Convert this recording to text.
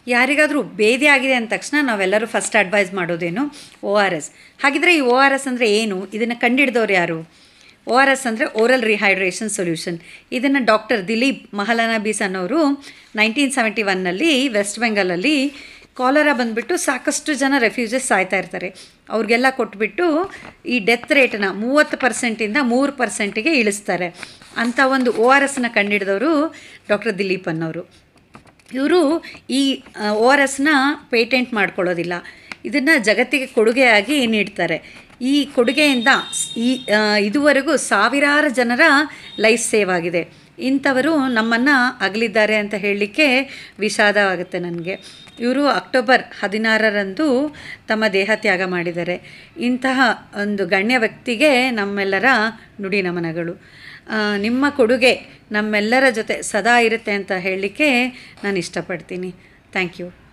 ಯಾರಿಗಾದರೂ ಬೇದಿ ಆಗಿದೆ ಅಂದ ತಕ್ಷಣ ನಾವೆಲ್ಲರೂ ಫಸ್ಟ್ ಅಡ್ವೈಸ್ ಮಾಡೋದೇನು ಒ ಆರ್ ಎಸ್ ಹಾಗಿದ್ರೆ ಈ ಒ ಆರ್ ಎಸ್ ಅಂದರೆ ಏನು ಇದನ್ನು ಕಂಡಿಡ್ದವ್ರು ಯಾರು ಒ ಆರ್ ಎಸ್ ಅಂದರೆ ಓರಲ್ ರಿಹೈಡ್ರೇಷನ್ ಸೊಲ್ಯೂಷನ್ ಇದನ್ನು ಡಾಕ್ಟರ್ ದಿಲೀಪ್ ಮಹಲನಬೀಸ್ ಅನ್ನೋರು ನೈನ್ಟೀನ್ ಸೆವೆಂಟಿ ಒನ್ನಲ್ಲಿ ವೆಸ್ಟ್ ಬೆಂಗಾಲಲ್ಲಿ ಕಾಲರ ಬಂದುಬಿಟ್ಟು ಸಾಕಷ್ಟು ಜನ ರೆಫ್ಯೂಜಸ್ ಸಾಯ್ತಾ ಇರ್ತಾರೆ ಅವ್ರಿಗೆಲ್ಲ ಕೊಟ್ಬಿಟ್ಟು ಈ ಡೆತ್ ರೇಟನ್ನ ಮೂವತ್ತು ಪರ್ಸೆಂಟಿಂದ ಮೂರು ಪರ್ಸೆಂಟಿಗೆ ಇಳಿಸ್ತಾರೆ ಅಂಥ ಒಂದು ಒ ಆರ್ ಎಸ್ನ ಕಂಡಿಡಿದವರು ಡಾಕ್ಟರ್ ದಿಲೀಪ್ ಅನ್ನೋರು ಇವರು ಈ ಒ ಆರ್ ಎಸ್ನ ಪೇಟೆಂಟ್ ಮಾಡ್ಕೊಳ್ಳೋದಿಲ್ಲ ಇದನ್ನು ಜಗತ್ತಿಗೆ ಕೊಡುಗೆಯಾಗಿ ನೀಡ್ತಾರೆ ಈ ಕೊಡುಗೆಯಿಂದ ಸ್- ಈ ಆ, ಇದುವರೆಗೂ ಸಾವಿರಾರು ಜನರ ಲೈಫ್ ಸೇವ್ ಆಗಿದೆ ಇಂಥವರು ನಮ್ಮನ್ನು ಅಗಲಿದ್ದಾರೆ ಅಂತ ಹೇಳಲಿಕ್ಕೆ ವಿಷಾದವಾಗುತ್ತೆ ನನಗೆ ಇವರು ಅಕ್ಟೋಬರ್ ಹದಿನಾರರಂದು ತಮ್ಮ ದೇಹ ತ್ಯಾಗ ಮಾಡಿದ್ದಾರೆ ಇಂತಹ ಒಂದು ಗಣ್ಯ ವ್ಯಕ್ತಿಗೆ ನಮ್ಮೆಲ್ಲರ ನುಡಿ ನಮನಗಳು ಆ, ನಿಮ್ಮ ಕೊಡುಗೆ ನಮ್ಮೆಲ್ಲರ ಜೊತೆ ಸದಾ ಇರುತ್ತೆ ಅಂತ ಹೇಳಲಿಕ್ಕೆ ನಾನು ಇಷ್ಟಪಡ್ತೀನಿ ಥ್ಯಾಂಕ್ ಯು